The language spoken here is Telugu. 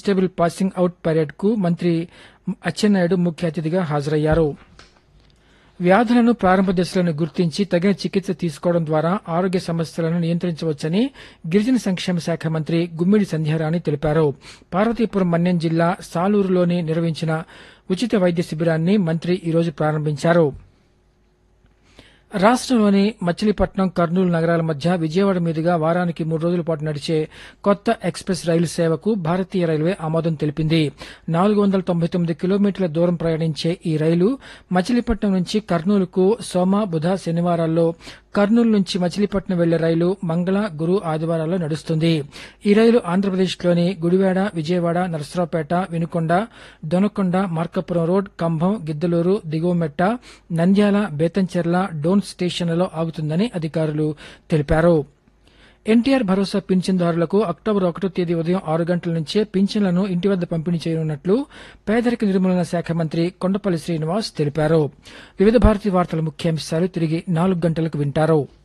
కానిస్టేబుల్ పాసింగ్ అవుట్ పరేడ్ కు మంత్రి అచ్చెన్నాయుడు ముఖ్య అతిథిగా హాజరయ్యారు వ్యాధులను ప్రారంభ దశలను గుర్తించి తగిన చికిత్స తీసుకోవడం ద్వారా ఆరోగ్య సమస్యలను నియంత్రించవచ్చని గిరిజన సంక్షేమ శాఖ మంత్రి గుమ్మిడి సంధ్యారాణి తెలిపారు పార్వతీపురం మన్యం జిల్లా సాలూరులోని నిర్వహించిన ఉచిత వైద్య శిబిరాన్ని మంత్రి ఈరోజు ప్రారంభించారు రాష్ట్రంలోని మచిలీపట్నం కర్నూలు నగరాల మధ్య విజయవాడ మీదుగా వారానికి మూడు రోజుల పాటు నడిచే కొత్త ఎక్స్ప్రెస్ రైలు సేవకు భారతీయ రైల్వే ఆమోదం తెలిపింది నాలుగు వందల తొంభై తొమ్మిది కిలోమీటర్ల దూరం ప్రయాణించే ఈ రైలు మచిలీపట్నం నుంచి కర్నూలుకు సోమ బుధ శనివారాల్లో కర్నూలు నుంచి మచిలీపట్నం వెళ్లే రైలు మంగళ గురు ఆదివారాల్లో నడుస్తుంది ఈ రైలు ఆంధ్రప్రదేశ్లోని గుడివాడ విజయవాడ నరసరావుపేట వినుకొండ దొనకొండ మార్కాపురం రోడ్ కంభం గిద్దలూరు దిగువమెట్ట నంద్యాల బేతంచెర్ల డోన్ స్టేషన్లలో ఆగుతుందని అధికారులు తెలిపారు ఎన్టీఆర్ భరోసా పింఛన్దారులకు అక్టోబర్ ఒకటో తేదీ ఉదయం ఆరు గంటల నుంచే పింఛన్లను ఇంటి వద్ద పంపిణీ చేయనున్నట్లు పేదరిక నిర్మూలన శాఖ మంత్రి కొండపల్లి శ్రీనివాస్ తెలిపారు వివిధ భారతి వార్తల ముఖ్యాంశాలు తిరిగి నాలుగు గంటలకు వింటారు